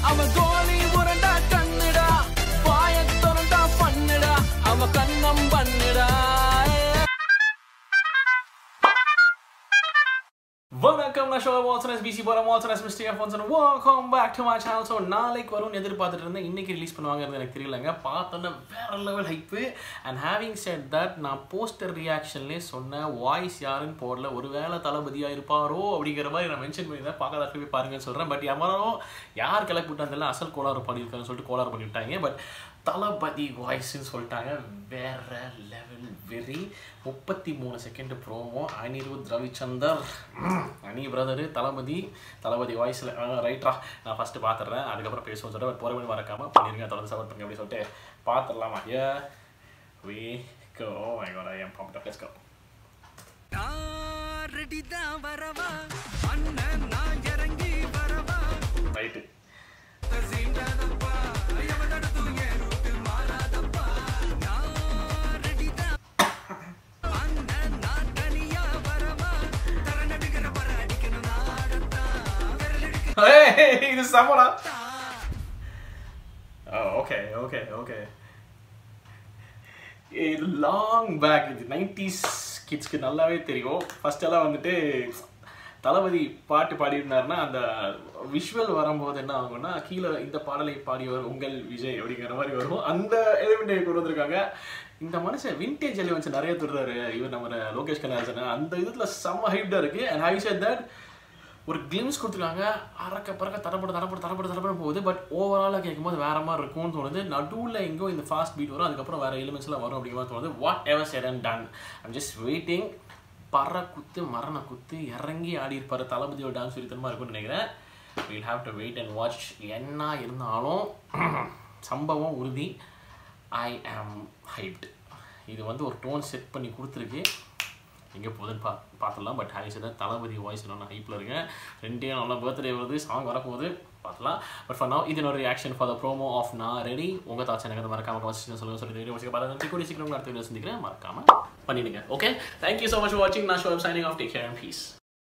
அவன் கோலி உரண்டா கண்ணுடா வாய திறந்தா பண்ணுடா அவன் கண்ணம் பண்ணுடா வணக்கம் நான் ஷோ வாட்சன் பிசி போற Watson mister Alphonson welcome back to my channel so நாளைக்கு வரும்னு எதிர்பார்த்துட்டு இருந்தேன் இன்னைக்கு ரிலீஸ் பண்ணுவாங்கிறது எனக்கு தெரியலங்க பார்த்தோன்னே வேற level hype and having set that நான் போஸ்டர் ரியாக்ஷன்லேயே சொன்ன வாய்ஸ் யாருன்னு போடல ஒருவேளை தளபதியாக இருப்பாரோ அப்படிங்கிற மாதிரி நான் மென்ஷன் பண்ணியிருந்தேன் பார்க்காத போய் பாருங்கன்னு சொல்கிறேன் பட் யாரும் யார் கிளப்பி விட்டாங்க அசல் கோளாறு பண்ணியிருக்காங்கன்னு சொல்லிட்டு கோளாறு பண்ணி விட்டாங்க பட் தளபதி வாய்ஸ்ன்னு சொல்லிட்டாங்க வேற லெவல் வெரி முப்பத்தி மூணு செகண்ட் ப்ரோமோ அனிருத் ரவிச்சந்தர் அனி பிரதரு தளபதி தளபதி வாய்ஸில் ரைட்ரா நான் ஃபஸ்ட்டு பார்த்துட்றேன் அதுக்கப்புறம் பேசுவோம் சொல்கிறேன் பட் போகிற மணி மறக்காமல் பண்ணிருங்க தொடர்ந்து சப்போர்ட் பண்ணி அப்படி சொல்லிட்டு பார்த்துடலாமா ஏ we go my god I am pumped up let's go நான் ரெடி தான் வரவா அண்ணன் நான் இறங்கி வரவா ரைட்டு சீண்டாதப்பா எவனடுத்து என் ரூட்டு மாறாதப்பா நான் ரெடி தான் அண்ணன் நான் தனியா வரவா தரநடுகிற வர அடிக்கணும் நாடத்தான் விரலெடுக்க இது சமடா ஓகே ஓகே ஓகே இது லாங் பேக் இது நைன்டிஸ் கிட்ஸ்க்கு நல்லாவே தெரியும் ஃபர்ஸ்ட் எல்லாம் வந்துட்டு தளபதி பாட்டு பாடியிருந்தாருன்னா அந்த விஷுவல் வரும்போது என்ன ஆகும்னா கீழே இந்த பாடலை பாடியவர் உங்கள் விஜய் அப்படிங்கிற மாதிரி வரும் அந்த எலிமெண்ட்டை கொண்டு வந்திருக்காங்க இந்த மனுஷன் விண்டேஜ் எலிமெண்ட்ஸ் நிறைய துடுறாரு இவர் நம்ம லோகேஷ் கனகராஜன் அந்த இதில் செம்ம ஹைப்டாக இருக்குது அண்ட் ஹைவ் said that ஒரு கிளிம்ஸ் கொடுத்துருக்காங்க அறக்க பறக்க தடப்பட தடப்பட தடப்பட தடப்பட போகுது பட் ஓவராலாக கேட்கும்போது வேற மாதிரி இருக்கும்னு தோணுது நடுவில் எங்கோ இந்த ஃபாஸ்ட் பீட் வரும் அதுக்கப்புறம் வேற எலிமெண்ட்ஸ்லாம் வரும் அப்படிங்கிற மாதிரி தோணுது whatever set and done I'm just waiting பற குத்து மரண குத்து இறங்கி ஆடி இருப்பாரு தளபதியோட டான்ஸ் சொல்லித்தனமாக இருக்கும்னு நினைக்கிறேன் we'll have to wait and watch என்ன இருந்தாலும் சம்பவம் உறுதி ஐ ஆம் ஹைப்டு இது வந்து ஒரு டோன் செட் பண்ணி கொடுத்துருக்கு எங்கே போகுதுன்னு பா பார்த்துடலாம் but Harry sir Thalapathy voice நான் ஹைப்பில் இருக்கேன் ரெண்டே நல்லா பர்த்டே வருது சாங் வரப்போகுது பார்த்துலாம் பட் ஃபார் நான் இது ஒரு reaction for the promo of நான் ரெடி உங்கள் தாட்ஸ் எனக்கு மறக்காம வச்சு சொல்லுங்க சொல்லி வீடியோ வச்சு பார்த்து கூடிய சீக்கிரம் அடுத்த வீடியோ சந்திக்கிறேன் மறக்காம பண்ணிடுங்க ஓகே தேங்க்யூ ஸோ மச் வாட்சிங் நான் show signing off take care and piece